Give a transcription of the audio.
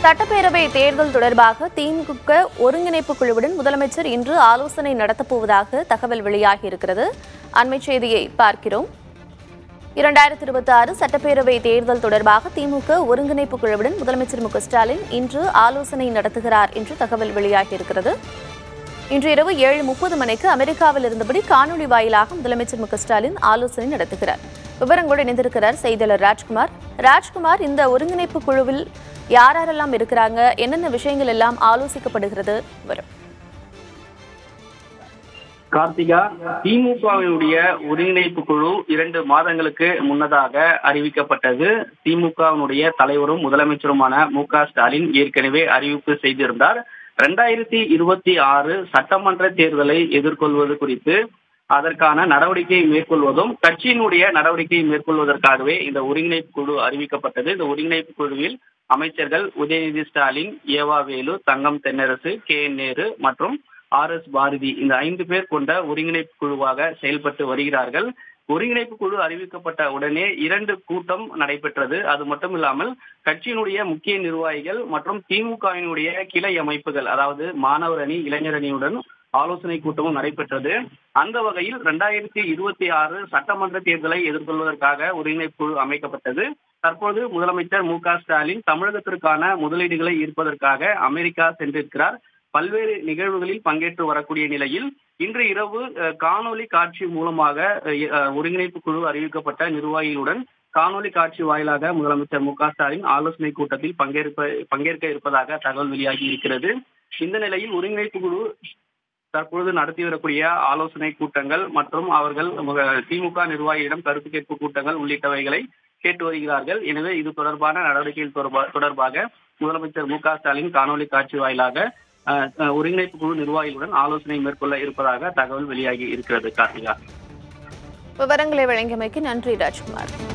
சட்டப்பேரவை தேர்தல் தொடர்பாக திமுக ஒருங்கிணைப்பு குழுவுடன் முதலமைச்சர் இன்று ஆலோசனை நடத்தப்போவதாக தகவல் வெளியாகியிருக்கிறது அண்மை செய்தியை பார்க்கிறோம் இரண்டாயிரத்தி இருபத்தி ஆறு சட்டப்பேரவை தேர்தல் தொடர்பாக திமுக ஒருங்கிணைப்பு குழுவுடன் முதலமைச்சர் மு க ஸ்டாலின் இன்று ஆலோசனை நடத்துகிறார் என்று தகவல் வெளியாகியிருக்கிறது இன்று இரவு ஏழு முப்பது மணிக்கு அமெரிக்காவில் இருந்தபடி காணொலி வாயிலாக முதலமைச்சர் மு க ஸ்டாலின் ஆலோசனை நடத்துகிறார் விவரங்களோடு இணைந்திருக்கிறார் செய்தியாளர் ராஜ்குமார் ராஜ்குமார் இந்த ஒருங்கிணைப்பு குழுவில் யார் யாரெல்லாம் இருக்கிறாங்க என்னென்ன விஷயங்கள் எல்லாம் ஆலோசிக்கப்படுகிறது வரும் கார்த்திகா திமுகவினுடைய ஒருங்கிணைப்பு குழு இரண்டு மாதங்களுக்கு முன்னதாக அறிவிக்கப்பட்டது திமுகவினுடைய தலைவரும் முதலமைச்சருமான மு க ஸ்டாலின் ஏற்கனவே அறிவிப்பு செய்திருந்தார் இரண்டாயிரத்தி இருபத்தி ஆறு சட்டமன்ற தேர்தலை எதிர்கொள்வது குறித்து அதற்கான நடவடிக்கை மேற்கொள்வதும் கட்சியினுடைய நடவடிக்கை மேற்கொள்வதற்காகவே இந்த ஒருங்கிணைப்பு குழு அறிவிக்கப்பட்டது இந்த ஒருங்கிணைப்பு குழுவில் அமைச்சர்கள் Udhayanidhi Stalin E V Velu Thangam Thennarasu K N Nehru மற்றும் ஆர் எஸ் பாரதி இந்த ஐந்து பேர் கொண்ட ஒருங்கிணைப்பு குழுவாக செயல்பட்டு வருகிறார்கள் ஒருங்கிணைப்பு குழு அறிவிக்கப்பட்ட உடனே இரண்டு கூட்டம் நடைபெற்றது அது மட்டும் இல்லாமல் கட்சியினுடைய முக்கிய நிர்வாகிகள் மற்றும் திமுகவினுடைய கிளை அமைப்புகள் அதாவது மாணவர் அணி இளைஞர் அணியுடன் ஆலோசனை கூட்டமும் நடைபெற்றது அந்த வகையில் இரண்டாயிரத்தி இருபத்தி ஆறு சட்டமன்ற தேர்தலை எதிர்கொள்வதற்காக ஒருங்கிணைப்பு குழு அமைக்கப்பட்டது தற்போது முதலமைச்சர் மு க ஸ்டாலின் தமிழகத்திற்கான முதலீடுகளை ஈர்ப்பதற்காக அமெரிக்கா சென்றிருக்கிறார் பல்வேறு நிகழ்வுகளில் பங்கேற்று வரக்கூடிய நிலையில் இன்று இரவு அஹ், காணொலி காட்சி மூலமாக அஹ், அஹ், ஒருங்கிணைப்பு குழு அறிவிக்கப்பட்ட நிர்வாகிகளுடன் காணொலி காட்சி வாயிலாக முதலமைச்சர் மு க ஸ்டாலின் ஆலோசனை கூட்டத்தில் பங்கேற்ப பங்கேற்க இருப்பதாக தகவல் வெளியாகி இருக்கிறது இந்த நிலையில் ஒருங்கிணைப்பு குழு தற்பொழுது நடத்தி வரக்கூடிய ஆலோசனை கூட்டங்கள் மற்றும் அவர்கள் முக- திமுக நிர்வாகியிடம் கருத்து கேட்பு கூட்டங்கள் உள்ளிட்டவைகளை கேட்டு வருகிறார்கள் எனவே இது தொடர்பான நடவடிக்கைகள் தொடர்பா- தொடர்பாக முதலமைச்சர் மு க ஸ்டாலின் காணொலி காட்சி வாயிலாக அஹ், அஹ், ஒருங்கிணைப்பு குழு நிர்வாகிகளுடன் ஆலோசனை மேற்கொள்ள இருப்பதாக தகவல் வெளியாகி இருக்கிறது கார்த்திகா விவரங்களை வழங்கியமைக்கு நன்றி ராஜ்குமார்